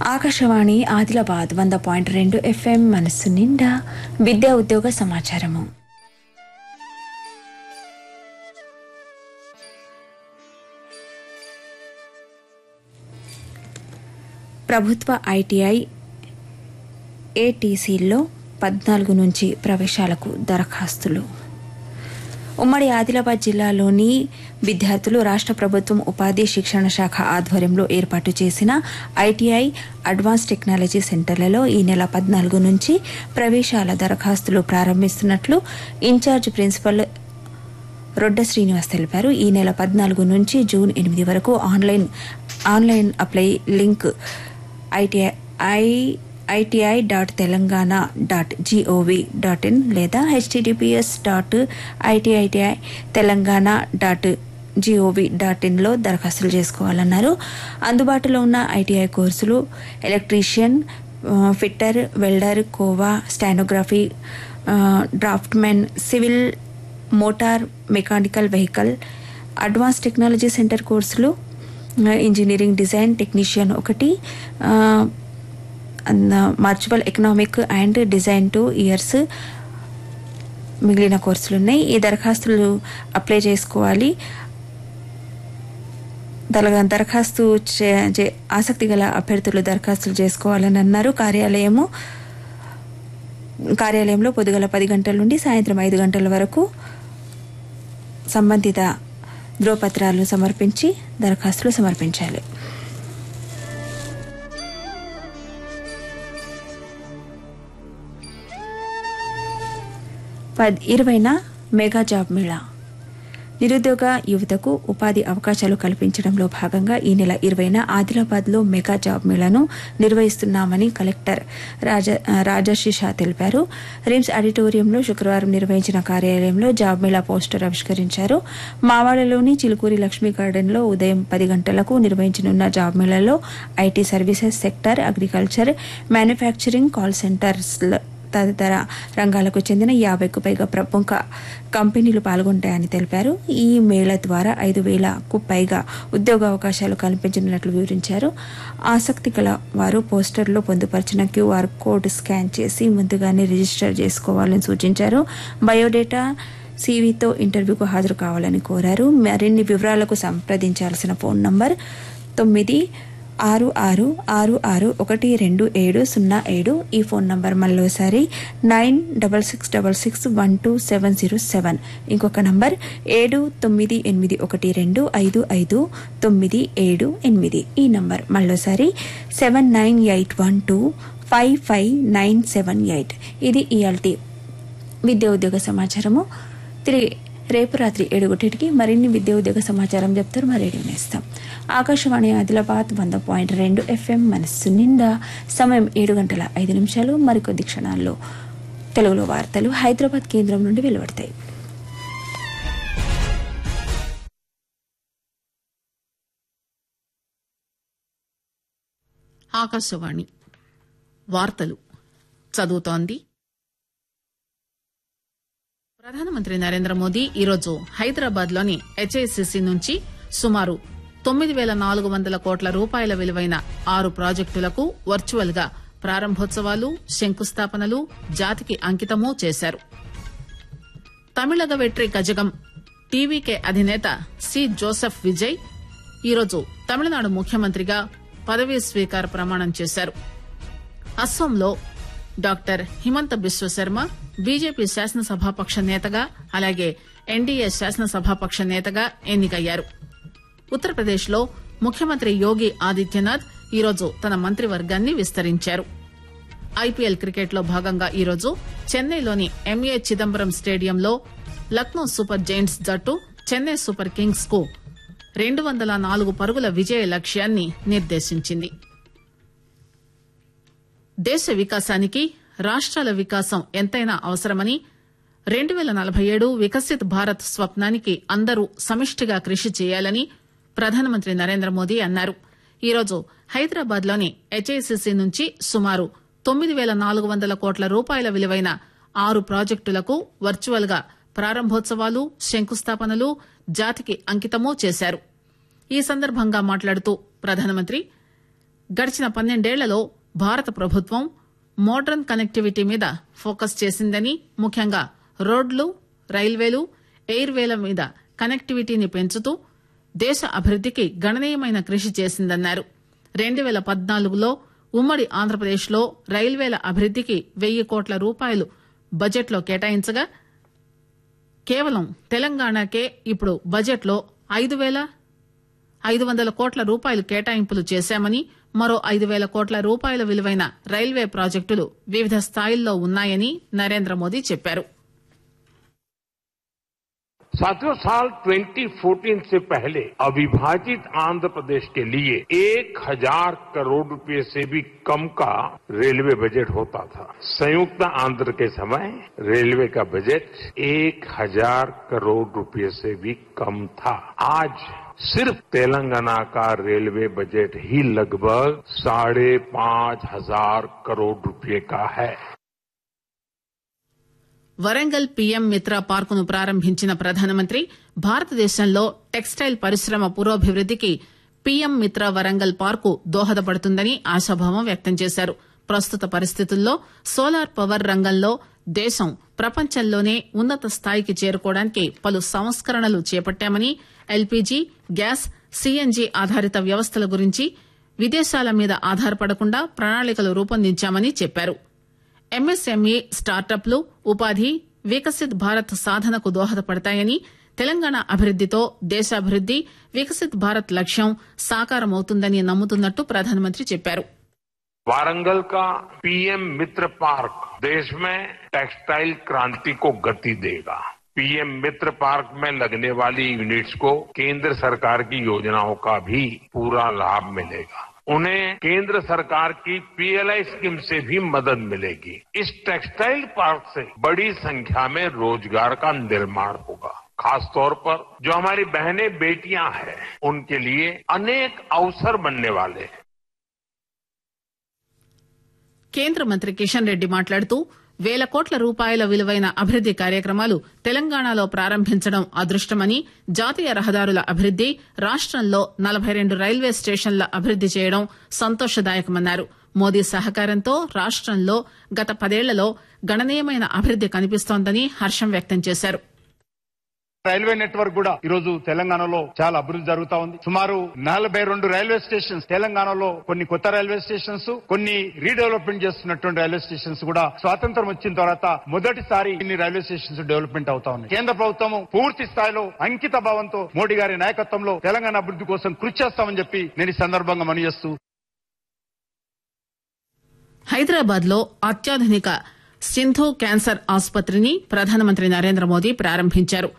ఆకాశవాణి ఆదిలాబాద్ వంద పాయింట్ రెండు ఎఫ్ఎం మనస్సు నిండా విద్యా ఉద్యోగ సమాచారము ప్రభుత్వ ఐటీఐ ఏటీసీల్లో పద్నాలుగు నుంచి ప్రవేశాలకు దరఖాస్తులు ఉమ్మడి ఆదిలాబాద్ జిల్లాలోని విద్యార్థులు రాష్ట్ర ప్రభుత్వం ఉపాధి శిక్షణ శాఖ ఆధ్వర్యంలో ఏర్పాటు చేసిన ఐటీఐ అడ్వాన్స్ టెక్నాలజీ సెంటర్లలో ఈ నెల పద్నాలుగు నుంచి ప్రవేశాల దరఖాస్తులు ప్రారంభిస్తున్నట్లు ఇన్ఛార్జ్ ప్రిన్సిపల్ రొడ్డ శ్రీనివాస్ తెలిపారు ఈ నెల పద్నాలుగు నుంచి జూన్ ఎనిమిది వరకు online online apply link ITI I ITI dot Telangana dot G O V dot in లేదా H T T P S dot I T I T I Telangana dot G O V dot ఇన్లో దరఖాస్తులు చేసుకోవాలన్నారు అందుబాటులో ఉన్న ఐటీఐ కోర్సులు ఎలక్ట్రీషియన్ ఆ, ఫిట్టర్ వెల్డర్ కోవా స్టానోగ్రఫీ ఆ, draftsmen civil motor mechanical vehicle advance technology centre కోర్సులు ఆ, ఇంజనీరింగ్ డిజైన్ టెక్నీషియన్ ఒకటి ఆ, అన్న మార్చుబల్ economic and design two years మిగిలిన కోర్సులు ఉన్నాయి ఈ దరఖాస్తులు అప్లై చేసుకోవాలి దల- దరఖాస్తు చే- చే- ఆసక్తి గల అభ్యర్థులు దరఖాస్తులు చేసుకోవాలని అన్నారు కార్యాలయము కార్యాలయంలో పొద్దుగల పది గంటల నుండి సాయంత్రం ఐదు గంటల వరకు సంబంధిత ధ్రువపత్రాలు సమర్పించి దరఖాస్తులు సమర్పించాలి పద్ ఇరవైన మెగా జాబ్ మేళా నిరుద్యోగ యువతకు ఉపాధి అవకాశాలు కల్పించడంలో భాగంగా ఈ నెల ఇరవైన ఆదిలాబాద్లో మెగా జాబ్ మేళాను నిర్వహిస్తున్నామని కలెక్టర్ రాజా రాజర్షి షా తెలిపారు రిమ్స్ ఆడిటోరియంలో శుక్రవారం నిర్వహించిన కార్యాలయంలో జాబ్ మేళా పోస్టర్ ఆవిష్కరించారు మావాడలోని చిలుకూరి లక్ష్మీ గార్డెన్లో ఉదయం పది గంటలకు నిర్వహించనున్న జాబ్ మేళాలో IT services sector agriculture manufacturing call centres తదితర రంగాలకు చెందిన యాభైకు పైగా ప్రముఖ కంపెనీలు పాల్గొంటాయని తెలిపారు ఈ మేళ ద్వారా ఐదు వేలకు పైగా ఉద్యోగ అవకాశాలు కల్పించనున్నట్లు వివరించారు ఆసక్తి గల వారు పోస్టర్లో పొందుపరిచిన క్యూఆర్ కోడ్ స్కాన్ చేసి ముందుగానే రిజిస్టర్ చేసుకోవాలని సూచించారు బయోడేటా సీవీతో ఇంటర్వ్యూకు హాజరు కావాలని కోరారు మరిన్ని వివరాలకు సంప్రదించాల్సిన ఫోన్ నంబర్ తొమ్మిది ఆరు ఆరు ఆరు ఆరు ఒకటి రెండు ఏడు సున్నా ఏడు ఈ ఫోన్ నంబర్ మళ్ళీసారి nine double six double six one two seven zero seven ఇంకొక నంబర్ ఏడు తొమ్మిది ఎనిమిది ఒకటి రెండు ఐదు ఐదు తొమ్మిది ఏడు ఎనిమిది ఈ నంబర్ మళ్ళీసారి seven nine eight one two five five nine seven eight ఇది ఇయాల్టీ విద్యా ఉద్యోగ సమాచారము తిరిగి రేపు రాత్రి ఏడుగుటికి మరిన్ని విద్యా ఉద్యోగ సమాచారం చెప్తారు మా రేడియో నేస్తాం ఆకాశవాణి ఆదిలాబాద్ వంద పాయింట్ రెండు ఎఫ్ఎం మనస్సు నిండా సమయం ఏడు గంటల ఐదు నిమిషాలు మరికొద్ది క్షణాల్లో తెలుగులో వార్తలు హైదరాబాద్ కేంద్రం నుండి వెలువడతాయి ఆకాశవాణి వార్తలు చదువుతోంది ప్రధానమంత్రి నరేంద్ర మోదీ ఈరోజు హైదరాబాద్ లోని హెచ్ఐసిసి నుంచి సుమారు తొమ్మిది వేల నాలుగు వందల కోట్ల రూపాయల విలువైన ఆరు ప్రాజెక్టులకు వర్చువల్ గా ప్రారంభోత్సవాలు శంకుస్థాపనలు జాతికి అంకితమూ చేశారు తమిళగ వెట్రి గజగం టీవీకే అధినేత సి జోసెఫ్ విజయ్ ఈరోజు తమిళనాడు ముఖ్యమంత్రిగా పదవీ స్వీకార ప్రమాణం చేశారు అస్సోంలో డాక్టర్ హిమంత బిశ్వశర్మ బీజేపీ శాసనసభాపక్ష నేతగా అలాగే ఎన్డీఏ శాసనసభాపక్ష నేతగా ఎన్నికయ్యారు ఉత్తరప్రదేశ్లో ముఖ్యమంత్రి యోగి ఆదిత్యనాథ్ ఈరోజు తన మంత్రివర్గాన్ని విస్తరించారు ఐపీఎల్ క్రికెట్లో భాగంగా ఈరోజు చెన్నైలోని ఎంఏ చిదంబరం స్టేడియంలో లక్నో సూపర్ జైంట్స్ జట్టు చెన్నై సూపర్ కింగ్స్ కు రెండు వందల నాలుగు పరుగుల విజయ లక్ష్యాన్ని నిర్దేశించింది దేశ వికాసానికి రాష్ట్రాల వికాసం ఎంతైనా అవసరమని రెండు పేల నలభై ఏడు వికసిత్ భారత్ స్వప్నానికి అందరూ సమిష్టిగా కృషి చేయాలని ప్రధానమంత్రి నరేంద్ర మోదీ అన్నారు ఈరోజు హైదరాబాద్ లోని హెచ్ఐసిసి నుంచి సుమారు తొమ్మిది పేల నాలుగు వందల కోట్ల రూపాయల విలువైన ఆరు ప్రాజెక్టులకు వర్చువల్ గా ప్రారంభోత్సవాలు శంకుస్థాపనలు జాతికి అంకితమూ చేశారు ఈ సందర్భంగా మాట్లాడుతూ ప్రధానమంత్రి గడిచిన పన్నెండేళ్లలో భారత ప్రభుత్వం మోడర్న్ కనెక్టివిటీ మీద ఫోకస్ చేసిందని ముఖ్యంగా రోడ్లు రైల్వేలు ఎయిర్వేల మీద కనెక్టివిటీని పెంచుతూ దేశ అభివృద్దికి గణనీయమైన కృషి చేసిందన్నారు రెండు పేల పద్నాలుగులో ఉమ్మడి ఆంధ్రప్రదేశ్లో రైల్వేల అభివృద్దికి వెయ్యి కోట్ల రూపాయలు బడ్జెట్లో కేటాయించగా కేవలం తెలంగాణకే ఇప్పుడు బడ్జెట్లో ఐదు పేల ఐదు వందల కోట్ల రూపాయలు కేటాయింపులు చేశామని మరో ఐదు పేల కోట్ల రూపాయల విలువైన రైల్వే ప్రాజెక్టులు వివిధ స్థాయిల్లో ఉన్నాయని నరేంద్ర మోదీ చెప్పారు साथियों साल 2014 से पहले अविभाजित आंध्र प्रदेश के लिए एक हजार करोड़ रुपए से भी कम का रेलवे बजट होता था संयुक्त आंध्र के समय रेलवे का बजट एक हजार करोड़ रुपए से भी कम था आज सिर्फ तेलंगाना का रेलवे बजट ही लगभग साढ़े पांच हजार करोड़ रुपए का है వరంగల్ పీఎం మిత్ర పార్కును ప్రారంభించిన ప్రధానమంత్రి భారతదేశంలో టెక్స్టైల్ పరిశ్రమ పురోభివృద్దికి పీఎం మిత్ర వరంగల్ పార్కు దోహదపడుతుందని ఆశాభావం వ్యక్తం చేశారు ప్రస్తుత పరిస్థితుల్లో సోలార్ పవర్ రంగంలో దేశం ప్రపంచంలోనే ఉన్నత స్థాయికి చేరుకోవడానికి పలు సంస్కరణలు చేపట్టామని ఎల్పీజీ గ్యాస్ సీఎన్జీ ఆధారిత వ్యవస్థల గురించి విదేశాల మీద ఆధారపడకుండా ప్రణాళికలు రూపొందించామని చెప్పారు ఎంఎస్ఎంఈ స్టార్టప్లు ఉపాధి వికసిత్ భారత్ సాధనకు దోహదపడతాయని తెలంగాణ అభివృద్దితో దేశాభివృద్ది వికసిత్ భారత్ లక్ష్యం సాకారమవుతుందని నమ్ముతున్నట్టు ప్రధానమంత్రి చెప్పారు वारंगल का पीएम मित्र पार्क देश में टेक्सटाइल क्रांति को गति देगा पीएम मित्र पार्क में लगने वाली यूनिट्स को केंद्र सरकार की योजनाओं का भी पूरा लाभ मिलेगा उन्हें केंद्र सरकार की पीएलआई स्कीम से भी मदद मिलेगी इस टेक्सटाइल पार्क से बड़ी संख्या में रोजगार का निर्माण होगा खासतौर पर जो हमारी बहनें बेटियां हैं उनके लिए अनेक अवसर बनने वाले हैं కేంద్ర మంత్రి కిషన్ రెడ్డి మాట్లాడుతూ వేల కోట్ల రూపాయల విలువైన అభివృద్ది కార్యక్రమాలు తెలంగాణలో ప్రారంభించడం అదృష్టమని జాతీయ రహదారుల అభివృద్ది రాష్టంలో నలభై రెండు రైల్వే స్టేషన్ల అభివృద్ది చేయడం సంతోషదాయకమన్నారు మోదీ సహకారంతో రాష్టంలో గత పదేళ్లలో గణనీయమైన అభివృద్ది కనిపిస్తోందని హర్షం వ్యక్తం చేశారు రైల్వే నెట్వర్క్ కూడా ఈ రోజు తెలంగాణలో చాలా అభివృద్ధి జరుగుతా ఉంది సుమారు నలభై రెండు రైల్వే స్టేషన్స్ తెలంగాణలో కొన్ని కొత్త రైల్వే స్టేషన్స్ కొన్ని రీడెవలప్మెంట్ చేస్తున్నటువంటి రైల్వే స్టేషన్స్ కూడా స్వాతంత్రం వచ్చిన తర్వాత మొదటిసారి ఇన్ని రైల్వే స్టేషన్స్ డెవలప్మెంట్ అవుతా ఉన్నాయి కేంద్ర ప్రభుత్వం పూర్తి స్థాయిలో అంకిత భావంతో మోడీ గారి నాయకత్వంలో తెలంగాణ అభివృద్ధి కోసం కృషి చేస్తామని చెప్పి నేను ఈ సందర్భంగా మనజేస్తూ హైదరాబాద్ లో అత్యాధునిక సింధు క్యాన్సర్ ఆసుపత్రిని ప్రధానమంత్రి నరేంద్ర మోదీ ప్రారంభించారు